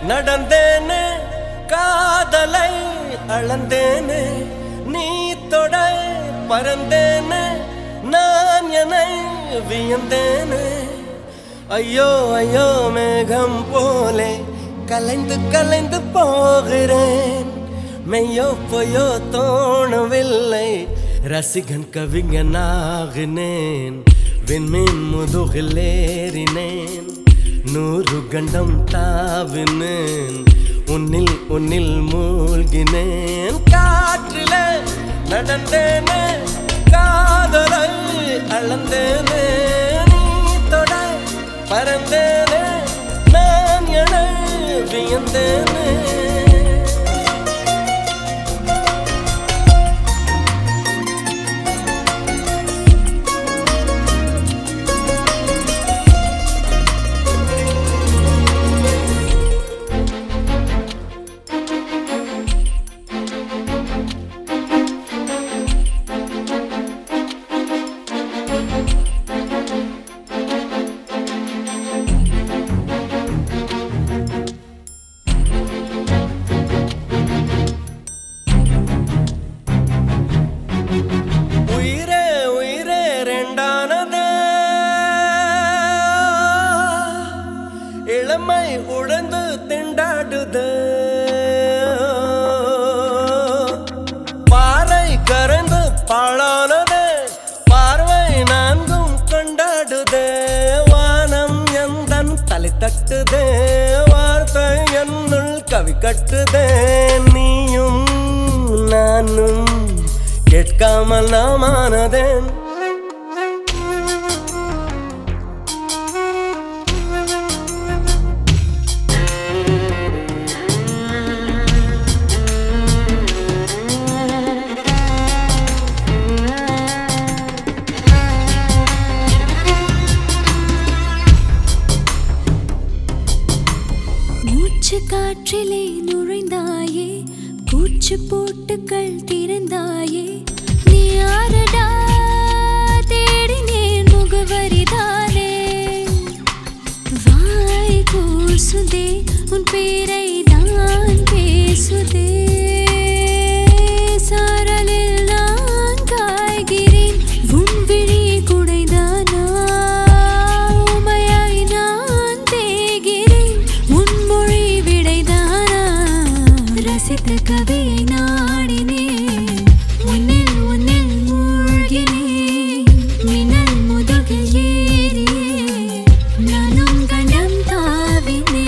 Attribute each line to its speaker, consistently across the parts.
Speaker 1: நடந்தேனே காதலை அளந்தேனே நீ தொட பறந்தேனே நான் என்னை வியந்தேனே ஐயோ ஐயோ மேகம் போலே கலைந்து கலைந்து போகிறேன் மெய்யோ பொய்யோ தோணவில்லை ரசிகன் கவிஞனாகினேன் விண்மீன் முதுகில் ஏறினேன் நூறு கண்டம் தாவினேன் உன்னில் உன்னில் மூழ்கினேன் காற்றிலே நடந்தேனே காதலை அளந்தேனே நீ தொட பறந்தேனே நான் என வியந்தேனே உயிரே உயிரே ரெண்டானதே இளமை உழந்து திண்டாடுது பாறை கரைந்து பாழானது பார்வை நான்கும் கொண்டாடுதே வானம் எந்தன் தலை தட்டுதே வார்த்தை என்னுள் கவி கட்டுதே நீயும் நானும் கேட்காமல் நாமானதேன்
Speaker 2: மூச்சு காற்றிலே நுழைந்தாயே பூச்சு போட்டுக்கள் திறந்தாயே நீ யாரடா தேடினேன் முகவரிதானே வாய் கூசுதே உன் பேரை தான் பேசுதே சாரலில் நான் காய்கிறேன் உன் விழி குடைதானா உமையாய் நான் தேகிறேன் உன் மொழி விடைதானா ரசித்த கவியை நாடினேன் உன்னில் உன்னில் மூழ்கினேன் மின்னல் முதுகில் ஏறியே நானும் கண்டம் தாவினேன்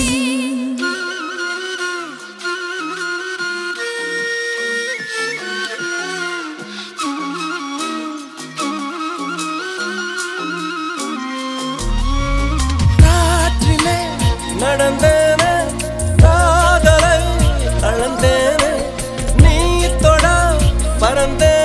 Speaker 1: காற்றிலே நடந்தேனே காதலை அளந்தேனே நீ தொட பறந்தேனே